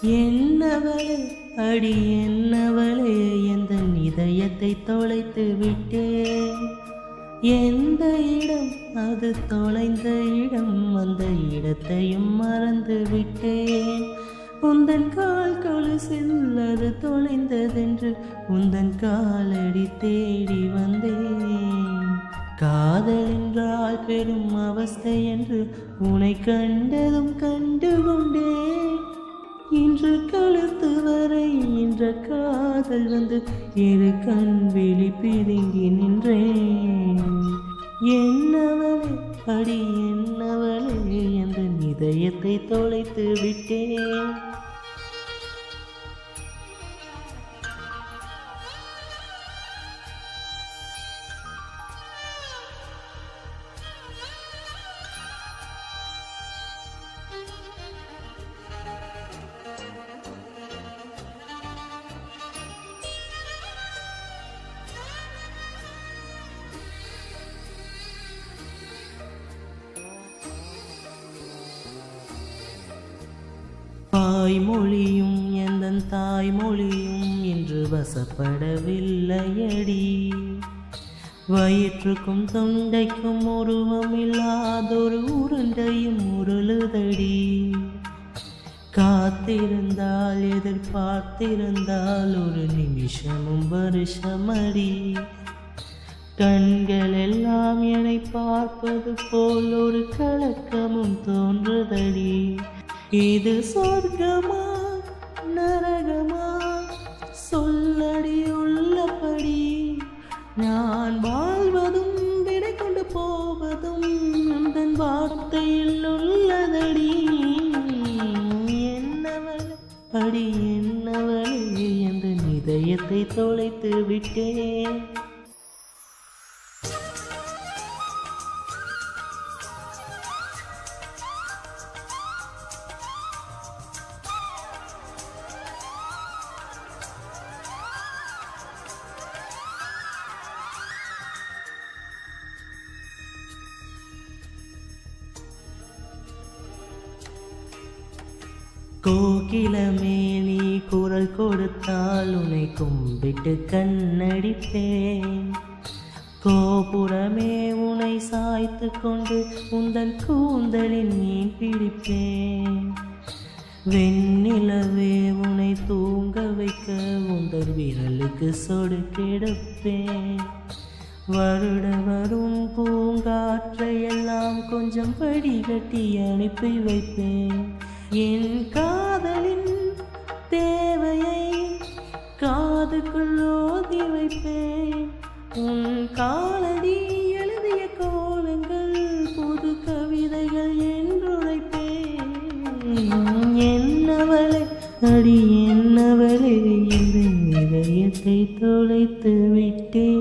என்னவளே அடி என்னவளே எந்த இதயத்தை தொலைத்து விட்டேன் எந்த இடம் அது தொலைந்த இடம் அந்த இடத்தையும் மறந்து விட்டேன் உந்தன் கால் கொலுசில் அது தொலைந்ததென்று உந்தன் காலடி தேடி வந்தேன் காதல் என்றால் பெரும் அவஸ்தை என்று உன்னை கண்டதும் கண்டு கொண்டேன் இன்று கழுத்து வரை என்ற காதல் வந்து இரு கண் விழி பிதுங்கி நின்றேன் என்னவளே அடி என்னவளே என்ற இதயத்தை தொலைத்து விட்டேன் தாய்மொழியும் எந்தன் தாய்மொழியும் இன்று வசப்படவில்லையடி வயிற்றுக்கும் தொண்டைக்கும் உருவம் இல்லாதொரு உருண்டையும் உருளுதடி காத்திருந்தால் எதிர்பார்த்திருந்தால் ஒரு நிமிஷமும் வருஷமடி கண்கள் எல்லாம் என்னை பார்ப்பது போல் ஒரு கலக்கமும் தோன்றுதடி இது சொர்க்கமா நரகமா சொல்லடி உள்ளபடி நான் வாழ்வதும் விடை கொண்டு போவதும் உந்தன் வார்த்தையில் உள்ளதடி என்னவள் அடி என்னவளே எந்த இதயத்தை தொலைத்து விட்டேன் கோகிலமே நீ குரல் கொடுத்தால் உன்னை கும்பிட்டு கண்ணடிப்பேன் கோபுரமே உன்னை சாய்த்து கொண்டு உந்தன் கூந்தலின் மீன் பிடிப்பேன் வெண்ணிலவே உன்னை தூங்க வைக்க உந்தன் விரலுக்கு சொடு கெடுப்பேன் வருட வரும் பூங்காற்றை எல்லாம் கொஞ்சம் படிகட்டி அனுப்பி வைப்பேன் என் காதலின் தேவையை காதுக்குள் ஓதி வைப்பேன் உன் காலடி எழுதிய கோலங்கள் புது கவிதைகள் என்றுரைப்பேன் என்னவளே அடி என்னவளே இந்த இதயத்தை தொலைத்து விட்டேன்